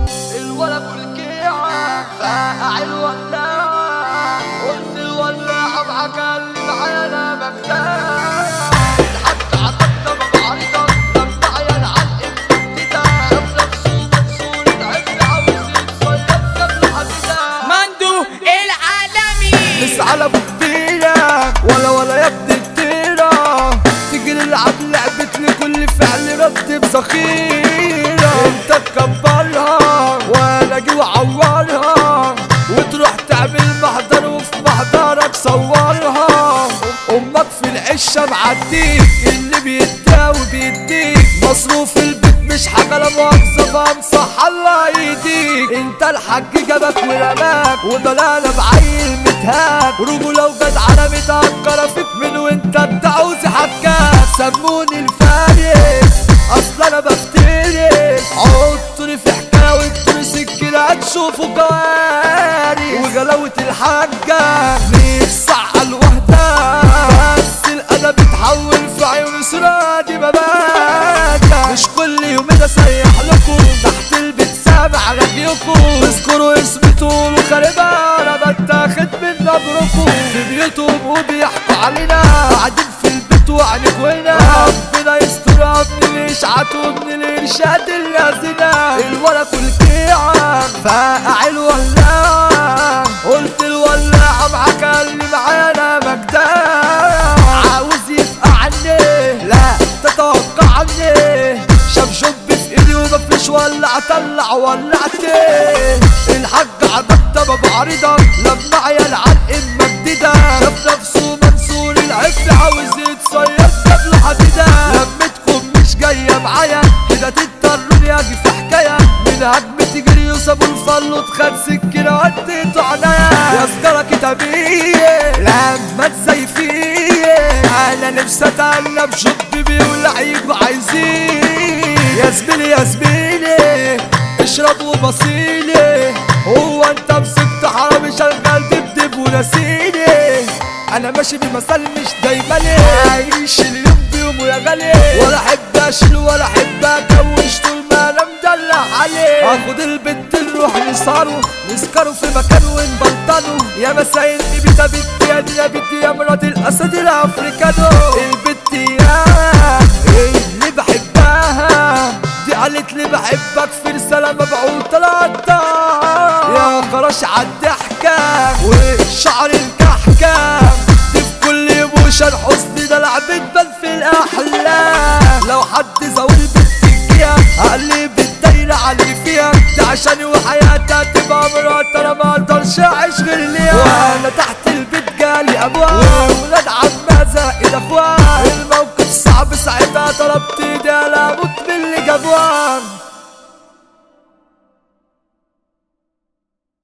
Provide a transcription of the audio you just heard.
الولا بالكيعة فاعل ولاعة قلت الولاعة معاك اللي معايا انا مجتاع الحاج عطتنا بمعرضك لما عيال علق مجددة شاف نفسه منصور العز عاوز يتصيد قبل حديدة مندو العالمي نسعى على كتيرة ولا ولا يا ابن التيرة تيجي نلعب لعبة لكل فعل رد بذخيرة انت تكبرها وانا اجي واعورها وتروح تعمل محضر وفي محضرك صورها امك في العشة معديك اللي بيداوي بيديك مصروف البيت مش حاجة لا مؤاخذة فامسح الله يديك انت الحاج جابك ورماك وضلالة بعيل متهاك رجولة وجدعنة متهكرة فيك من وانت بتعوز حكاك سموني الفارس اصل انا بفترس عطوني في حكاية وانتوني سكينة هتشوفوا جواري وجلاوة الحاجة نفسي على الوحدة بس الادب اتحول في عيون سرادي مبادة مش كل يوم ده سيح لكم تحت البيت سامع راديوكم اذكروا اسمي طول وخاربة انا بتاخد من نبركم في بيوتهم وبيحكوا علينا قاعدين في البيت وعنك وهنا ربنا يستر من الاشعاعات ومن الارشاد اللازمة الولا كل كيعة فاعل ولاعة قلت الولاعة معاك اللي معانا مجدع عاوز يفقع عني لا تتوقع عني شاف شب في ايدي ومفيش ولع طلع ولعتي الحاج عبد بابا عريضك لما عيال علق مجددة شاف نفسه منصور العف عاوز يتصيد قبل حديدة لمتكم مش جاية معايا كده تضطروني اجي في حكاية من هجمة تجري وسابوا الفل خد سكينة وديته عنايا يا سجارة كتابية لما تزيفيه انا نفسي اتقلب شب بيولع يجوا عايزين يا زميلي يا زميلي اشرب وبصيلي هو انت مسكت حرامي شغال دبدب ونسيني انا ماشي بمثل مش دايما عايش اليوم بيوم ويا غالي ولا احب اشيل ولا احب اكوش طول ما انا مدلع عليه اخد البنت نروح نسهروا نسكروا في مكان ونبلطنوا يا مساء بيتا بنتي يا دي يا بنتي يا مرات الاسد الافريكانو البنت يا اللي بحبها دي قالت لي بحبك في رسالة مبعوثة لقطة يا خرش عالضحكة وشعر الكحكة دي في كل ايموشن حزن ده لعبة بل في الأحلام لو حد زود بالتكية هقلب الدايرة على اللي فيها دي عشاني وحياتها تبقى مرات انا ما اقدرش اعيش غير ليها وانا تحت البيت جالي ابواب وولاد عمها زائد اخوات الموقف صعب ساعتها طلبت ايدي لا اموت من اللي جابوها